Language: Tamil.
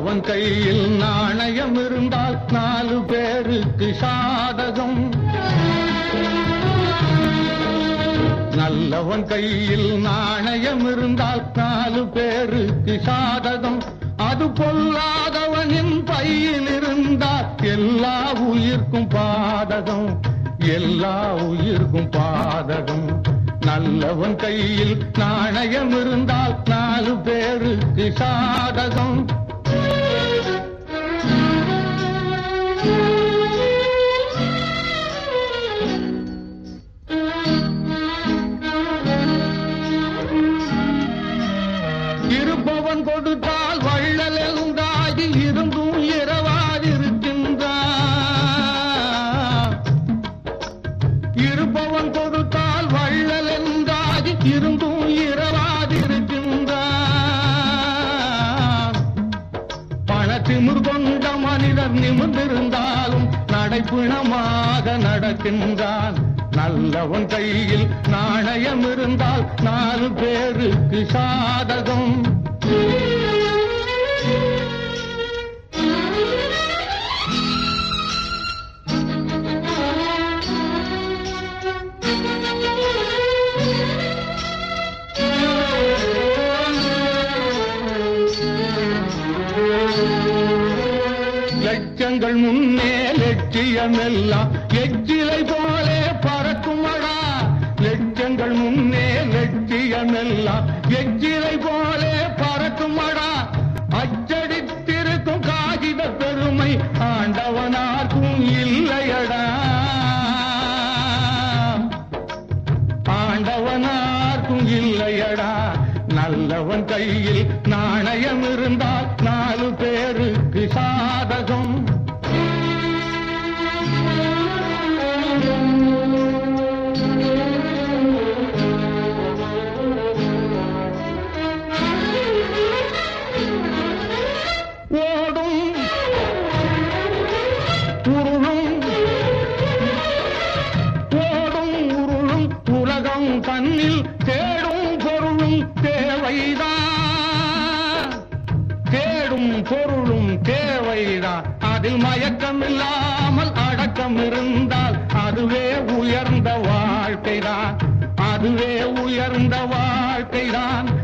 நல்லவன் கையில் நாணயம் இருந்தால் நாலு பேருக்கு சாதகம் நல்லவன் கையில் நாணயம் இருந்தால் நாலு பேருக்கு சாதகம் அது பொல்லாதவனின் பையில் இருந்தால் எல்லா உயிர்க்கும் பாதகம் எல்லா உயிர்க்கும் பாதகம் நல்லவன் கையில் நாணயம் இருந்தால் நாலு பேருக்கு சாதகம் இருப்பவன் கொடுத்தால் வள்ளல் எழுந்தாகி இருந்தும் இரவாதிருக்கின்றான் இருப்பவன் கொடுத்தால் வள்ளல் என்றாகி இருந்தும் இரவாதிருக்கின்றான் பணத்திமிர் கொண்ட மனிதர் நிமிர்ந்திருந்தாலும் நடைப்பிணமாக நடக்கின்றான் நல்லவன் கையில் நாணயம் இருந்தால் நாலு பேருக்கு சாதகம் லட்சங்கள் முன்னே லட்சியமெல்லாம் எச்சிலை போலே பறக்குமடா லட்சங்கள் முன்னே லட்சியமெல்லாம் எச்சிலை போலே பறக்குமடா அச்சடித்திருக்கும் காகித பெருமை ஆண்டவனார்க்கும் இல்லையடா ஆண்டவனார்க்கும் இல்லையடா நல்லவன் கையில் நாணயம் இருந்தால் நாலு பேருக்கு சாதகம் ஓடும் உருளும் ஓடும் உருளும் உலகம் தன்னில் தேடும் பொருளும் தேவைதான் தேடும் பொருளும் தேவைதான் அதில் மயக்கம் இல்லாமல் அடக்கம் இருந்தால் அதுவே உயர்ந்த வாழ்க்கைதான் அதுவே உயர்ந்த வாழ்க்கைதான்